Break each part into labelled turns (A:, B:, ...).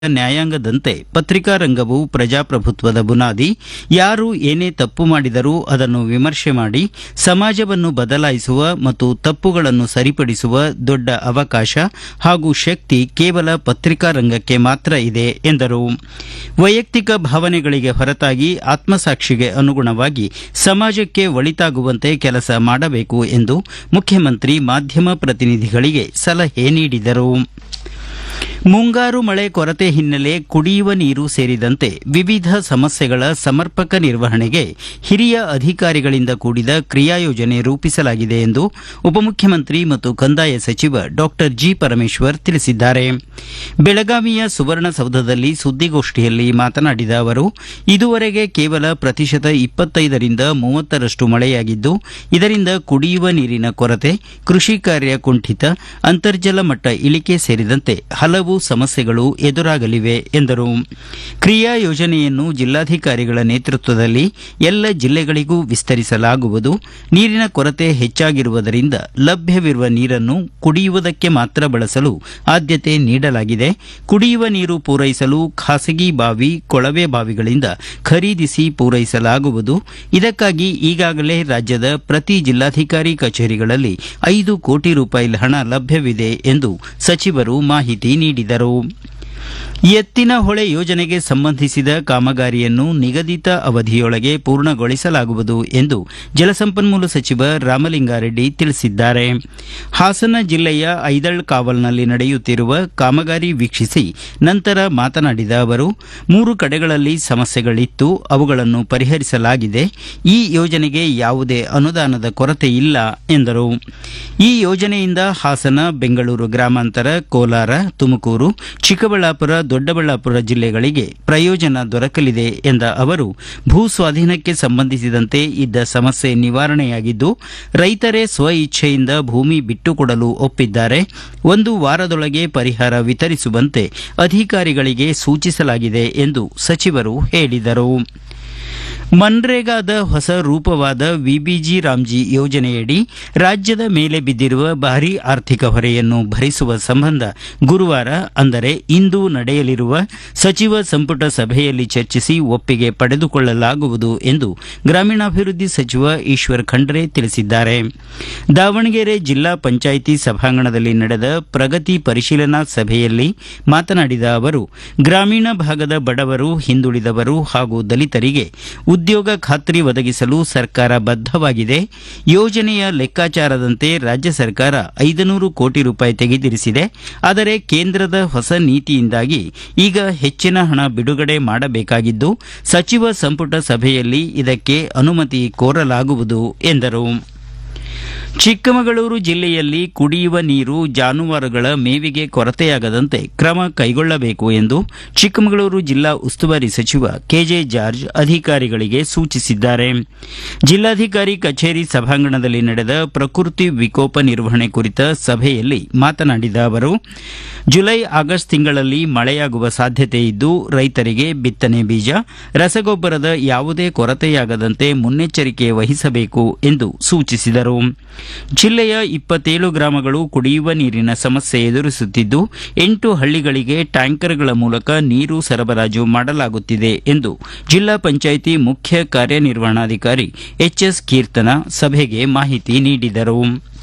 A: ನ್ಯಾಯಾಂಗದಂತೆ ಪತ್ರಿಕಾ ರಂಗವು ಪ್ರಜಾಪ್ರಭುತ್ವದ ಬುನಾದಿ ಯಾರು ಏನೇ ತಪ್ಪು ಮಾಡಿದರೂ ಅದನ್ನು ವಿಮರ್ಶೆ ಮಾಡಿ ಸಮಾಜವನ್ನು ಬದಲಾಯಿಸುವ ಮತ್ತು ತಪ್ಪುಗಳನ್ನು ಸರಿಪಡಿಸುವ ದೊಡ್ಡ ಅವಕಾಶ ಹಾಗೂ ಶಕ್ತಿ ಕೇವಲ ಪತ್ರಿಕಾ ರಂಗಕ್ಕೆ ಮಾತ್ರ ಇದೆ ಎಂದರು ವೈಯಕ್ತಿಕ ಭಾವನೆಗಳಿಗೆ ಹೊರತಾಗಿ ಆತ್ಮಸಾಕ್ಷಿಗೆ ಅನುಗುಣವಾಗಿ ಸಮಾಜಕ್ಕೆ ಒಳಿತಾಗುವಂತೆ ಕೆಲಸ ಮಾಡಬೇಕು ಎಂದು ಮುಖ್ಯಮಂತ್ರಿ ಮಾಧ್ಯಮ ಪ್ರತಿನಿಧಿಗಳಿಗೆ ಸಲಹೆ ನೀಡಿದರು ಮುಂಗಾರು ಮಳೆ ಕೊರತೆ ಹಿನ್ನೆಲೆ ಕುಡಿಯುವ ನೀರು ಸೇರಿದಂತೆ ವಿವಿಧ ಸಮಸ್ಯೆಗಳ ಸಮರ್ಪಕ ನಿರ್ವಹಣೆಗೆ ಹಿರಿಯ ಅಧಿಕಾರಿಗಳಿಂದ ಕೂಡಿದ ಕ್ರಿಯಾಯೋಜನೆ ರೂಪಿಸಲಾಗಿದೆ ಎಂದು ಉಪಮುಖ್ಯಮಂತ್ರಿ ಮತ್ತು ಕಂದಾಯ ಸಚಿವ ಡಾಕ್ಟರ್ ಜಿ ಪರಮೇಶ್ವರ್ ತಿಳಿಸಿದ್ದಾರೆ ಬೆಳಗಾವಿಯ ಸುವರ್ಣಸೌಧದಲ್ಲಿ ಸುದ್ದಿಗೋಷ್ಠಿಯಲ್ಲಿ ಮಾತನಾಡಿದ ಅವರು ಇದುವರೆಗೆ ಕೇವಲ ಪ್ರತಿಶತ ಇಪ್ಪತ್ತೈದರಿಂದ ಮೂವತ್ತರಷ್ಟು ಮಳೆಯಾಗಿದ್ದು ಇದರಿಂದ ಕುಡಿಯುವ ನೀರಿನ ಕೊರತೆ ಕೃಷಿ ಕಾರ್ಯ ಕುಂಠಿತ ಅಂತರ್ಜಲ ಮಟ್ಟ ಇಳಿಕೆ ಸೇರಿದಂತೆ ಹಲವು ಸಮಸ್ಯೆಗಳು ಎದುರಾಗಲಿವೆ ಎಂದರು ಕ್ರಿಯಾ ಯೋಜನೆಯನ್ನು ಜಿಲ್ಲಾಧಿಕಾರಿಗಳ ನೇತೃತ್ವದಲ್ಲಿ ಎಲ್ಲ ಜಿಲ್ಲೆಗಳಿಗೂ ವಿಸ್ತರಿಸಲಾಗುವುದು ನೀರಿನ ಕೊರತೆ ಹೆಚ್ಚಾಗಿರುವುದರಿಂದ ಲಭ್ಯವಿರುವ ನೀರನ್ನು ಕುಡಿಯುವುದಕ್ಕೆ ಮಾತ್ರ ಬಳಸಲು ಆದ್ಯತೆ ನೀಡಲಾಗಿದೆ ಕುಡಿಯುವ ನೀರು ಪೂರೈಸಲು ಖಾಸಗಿ ಬಾವಿ ಕೊಳವೆ ಬಾವಿಗಳಿಂದ ಖರೀದಿಸಿ ಪೂರೈಸಲಾಗುವುದು ಇದಕ್ಕಾಗಿ ಈಗಾಗಲೇ ರಾಜ್ಯದ ಪ್ರತಿ ಜಿಲ್ಲಾಧಿಕಾರಿ ಕಚೇರಿಗಳಲ್ಲಿ ಐದು ಕೋಟಿ ರೂಪಾಯಿ ಹಣ ಲಭ್ಯವಿದೆ ಎಂದು ಸಚಿವರು ಮಾಹಿತಿ ನೀಡಿದರು ಎತ್ತಿನ ಹೊಳೆ ಯೋಜನೆಗೆ ಸಂಬಂಧಿಸಿದ ಕಾಮಗಾರಿಯನ್ನು ನಿಗದಿತ ಅವಧಿಯೊಳಗೆ ಪೂರ್ಣಗೊಳಿಸಲಾಗುವುದು ಎಂದು ಜಲಸಂಪನ್ಮೂಲ ಸಚಿವ ರಾಮಲಿಂಗಾರೆಡ್ಡಿ ತಿಳಿಸಿದ್ದಾರೆ ಹಾಸನ ಜಿಲ್ಲೆಯ ಐದಳ್ ಕಾವಲ್ನಲ್ಲಿ ನಡೆಯುತ್ತಿರುವ ಕಾಮಗಾರಿ ವೀಕ್ಷಿಸಿ ನಂತರ ಮಾತನಾಡಿದ ಅವರು ಮೂರು ಕಡೆಗಳಲ್ಲಿ ಸಮಸ್ಯೆಗಳಿತ್ತು ಅವುಗಳನ್ನು ಪರಿಹರಿಸಲಾಗಿದೆ ಈ ಯೋಜನೆಗೆ ಯಾವುದೇ ಅನುದಾನದ ಕೊರತೆ ಇಲ್ಲ ಎಂದರು ಈ ಯೋಜನೆಯಿಂದ ಹಾಸನ ಬೆಂಗಳೂರು ಗ್ರಾಮಾಂತರ ಕೋಲಾರ ತುಮಕೂರು ಚಿಕ್ಕಬಳ್ಳಾಪುರ ದೊಡ್ಡಬಳ್ಳಾಪುರ ಜಿಲ್ಲೆಗಳಿಗೆ ಪ್ರಯೋಜನ ದೊರಕಲಿದೆ ಎಂದ ಅವರು ಭೂ ಸ್ವಾಧೀನಕ್ಕೆ ಸಂಬಂಧಿಸಿದಂತೆ ಇದ್ದ ಸಮಸ್ಯೆ ನಿವಾರಣೆಯಾಗಿದ್ದು ರೈತರೇ ಸ್ವ ಇಚ್ಛೆಯಿಂದ ಭೂಮಿ ಬಿಟ್ಟುಕೊಡಲು ಒಪ್ಪಿದ್ದಾರೆ ಒಂದು ವಾರದೊಳಗೆ ಪರಿಹಾರ ವಿತರಿಸುವಂತೆ ಅಧಿಕಾರಿಗಳಿಗೆ ಸೂಚಿಸಲಾಗಿದೆ ಎಂದು ಸಚಿವರು ಹೇಳಿದರು ಮನ್ರೇಗಾದ ಹೊಸ ರೂಪವಾದ ವಿಬಿಜಿ ರಾಮ್ಜಿ ಯೋಜನೆಯಡಿ ರಾಜ್ಯದ ಮೇಲೆ ಬಿದ್ದಿರುವ ಭಾರೀ ಆರ್ಥಿಕ ಹೊರೆಯನ್ನು ಭರಿಸುವ ಸಂಬಂಧ ಗುರುವಾರ ಅಂದರೆ ಇಂದು ನಡೆಯಲಿರುವ ಸಚಿವ ಸಂಪುಟ ಸಭೆಯಲ್ಲಿ ಚರ್ಚಿಸಿ ಒಪ್ಪಿಗೆ ಪಡೆದುಕೊಳ್ಳಲಾಗುವುದು ಎಂದು ಗ್ರಾಮೀಣಾಭಿವೃದ್ಧಿ ಸಚಿವ ಈಶ್ವರ್ ಖಂಡ್ರೆ ತಿಳಿಸಿದ್ದಾರೆ ದಾವಣಗೆರೆ ಜಿಲ್ಲಾ ಪಂಚಾಯಿತಿ ಸಭಾಂಗಣದಲ್ಲಿ ನಡೆದ ಪ್ರಗತಿ ಪರಿಶೀಲನಾ ಸಭೆಯಲ್ಲಿ ಮಾತನಾಡಿದ ಅವರು ಗ್ರಾಮೀಣ ಭಾಗದ ಬಡವರು ಹಿಂದುಳಿದವರು ಹಾಗೂ ದಲಿತರಿಗೆ ಉದ್ಯೋಗ ಖಾತ್ರಿ ಒದಗಿಸಲು ಸರ್ಕಾರ ಬದ್ಧವಾಗಿದೆ ಯೋಜನೆಯ ಲೆಕ್ಕಾಚಾರದಂತೆ ರಾಜ್ಯ ಸರ್ಕಾರ ಐದನೂರು ಕೋಟಿ ರೂಪಾಯಿ ತೆಗೆದಿರಿಸಿದೆ ಆದರೆ ಕೇಂದ್ರದ ಹೊಸ ನೀತಿಯಿಂದಾಗಿ ಈಗ ಹೆಚ್ಚಿನ ಹಣ ಬಿಡುಗಡೆ ಮಾಡಬೇಕಾಗಿದ್ದು ಸಚಿವ ಸಂಪುಟ ಸಭೆಯಲ್ಲಿ ಇದಕ್ಕೆ ಅನುಮತಿ ಕೋರಲಾಗುವುದು ಎಂದರು ಚಿಕ್ಕಮಗಳೂರು ಜಿಲ್ಲೆಯಲ್ಲಿ ಕುಡಿಯುವ ನೀರು ಜಾನುವಾರುಗಳ ಮೇವಿಗೆ ಕೊರತೆಯಾಗದಂತೆ ಕ್ರಮ ಕೈಗೊಳ್ಳಬೇಕು ಎಂದು ಚಿಕ್ಕಮಗಳೂರು ಜಿಲ್ಲಾ ಉಸ್ತುವಾರಿ ಸಚಿವ ಕೆಜೆ ಜಾರ್ಜ್ ಅಧಿಕಾರಿಗಳಿಗೆ ಸೂಚಿಸಿದ್ದಾರೆ ಜಿಲ್ಲಾಧಿಕಾರಿ ಕಚೇರಿ ಸಭಾಂಗಣದಲ್ಲಿ ನಡೆದ ಪ್ರಕೃತಿ ವಿಕೋಪ ನಿರ್ವಹಣೆ ಕುರಿತ ಸಭೆಯಲ್ಲಿ ಮಾತನಾಡಿದ ಅವರು ಜುಲೈ ಆಗಸ್ಟ್ ತಿಂಗಳಲ್ಲಿ ಮಳೆಯಾಗುವ ಸಾಧ್ಯತೆ ಇದ್ದು ರೈತರಿಗೆ ಬಿತ್ತನೆ ಬೀಜ ರಸಗೊಬ್ಬರದ ಯಾವುದೇ ಕೊರತೆಯಾಗದಂತೆ ಮುನ್ನೆಚ್ಚರಿಕೆ ವಹಿಸಬೇಕು ಎಂದು ಸೂಚಿಸಿದರು ಜಿಲ್ಲೆಯ ಇಪ್ಪತ್ತೇಳು ಗ್ರಾಮಗಳು ಕುಡಿಯುವ ನೀರಿನ ಸಮಸ್ಯೆ ಎದುರಿಸುತ್ತಿದ್ದು ಎಂಟು ಹಳ್ಳಿಗಳಿಗೆ ಟ್ಯಾಂಕರ್ಗಳ ಮೂಲಕ ನೀರು ಸರಬರಾಜು ಮಾಡಲಾಗುತ್ತಿದೆ ಎಂದು ಜಿಲ್ಲಾ ಪಂಚಾಯಿತಿ ಮುಖ್ಯ ಕಾರ್ಯನಿರ್ವಹಣಾಧಿಕಾರಿ ಎಚ್ಎಸ್ ಕೀರ್ತನ ಸಭೆಗೆ ಮಾಹಿತಿ ನೀಡಿದರು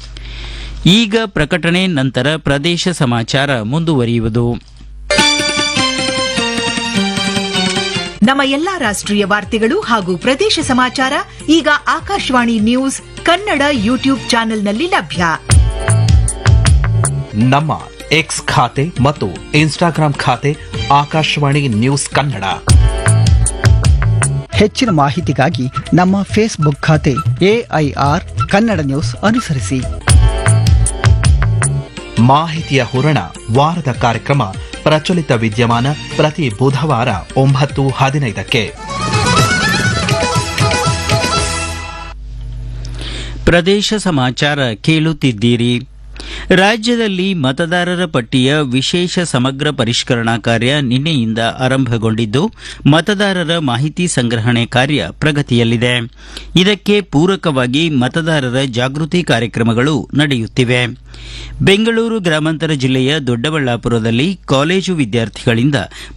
A: ಈಗ ಪ್ರಕಟಣೆ ನಂತರ ಪ್ರದೇಶ ಸಮಾಚಾರ ಮುಂದುವರಿಯುವುದು
B: ನಮ್ಮ ಎಲ್ಲಾ ರಾಷ್ಟ್ರೀಯ ವಾರ್ತೆಗಳು ಹಾಗೂ ಪ್ರದೇಶ ಸಮಾಚಾರ ಈಗ ಆಕಾಶವಾಣಿ ನ್ಯೂಸ್ ಕನ್ನಡ ಯೂಟ್ಯೂಬ್ ಚಾನೆಲ್ನಲ್ಲಿ ಲಭ್ಯ
C: ನಮ್ಮ ಎಕ್ಸ್ ಖಾತೆ ಮತ್ತು ಇನ್ಸ್ಟಾಗ್ರಾಂ ಖಾತೆ ಆಕಾಶವಾಣಿ ನ್ಯೂಸ್ ಕನ್ನಡ
D: ಹೆಚ್ಚಿನ ಮಾಹಿತಿಗಾಗಿ ನಮ್ಮ ಫೇಸ್ಬುಕ್ ಖಾತೆ ಎಐಆರ್ ಕನ್ನಡ ನ್ಯೂಸ್ ಅನುಸರಿಸಿ
C: ಮಾಹಿತಿಯ ಹೂರಣ ವಾರದ ಕಾರ್ಯಕ್ರಮ ಪ್ರಚಲಿತ ವಿದ್ಯಮಾನ ಪ್ರತಿ ಬುಧವಾರ ಒಂಬತ್ತು ಹದಿನೈದಕ್ಕೆ
A: ಪ್ರದೇಶ ಸಮಾಚಾರ ಕೇಳುತ್ತಿದ್ದೀರಿ ರಾಜ್ಯದಲ್ಲಿ ಮತದಾರರ ಪಟ್ಟಿಯ ವಿಶೇಷ ಸಮಗ್ರ ಪರಿಷ್ಕರಣಾ ಕಾರ್ಯ ನಿನ್ನೆಯಿಂದ ಆರಂಭಗೊಂಡಿದ್ದು ಮತದಾರರ ಮಾಹಿತಿ ಸಂಗ್ರಹಣೆ ಕಾರ್ಯ ಪ್ರಗತಿಯಲ್ಲಿದೆ ಇದಕ್ಕೆ ಪೂರಕವಾಗಿ ಮತದಾರರ ಜಾಗೃತಿ ಕಾರ್ಯಕ್ರಮಗಳು ನಡೆಯುತ್ತಿವೆ ಬೆಂಗಳೂರು ಗ್ರಾಮಾಂತರ ಜಿಲ್ಲೆಯ ದೊಡ್ಡಬಳ್ಳಾಪುರದಲ್ಲಿ ಕಾಲೇಜು ವಿದ್ಯಾರ್ಥಿಗಳಿಂದ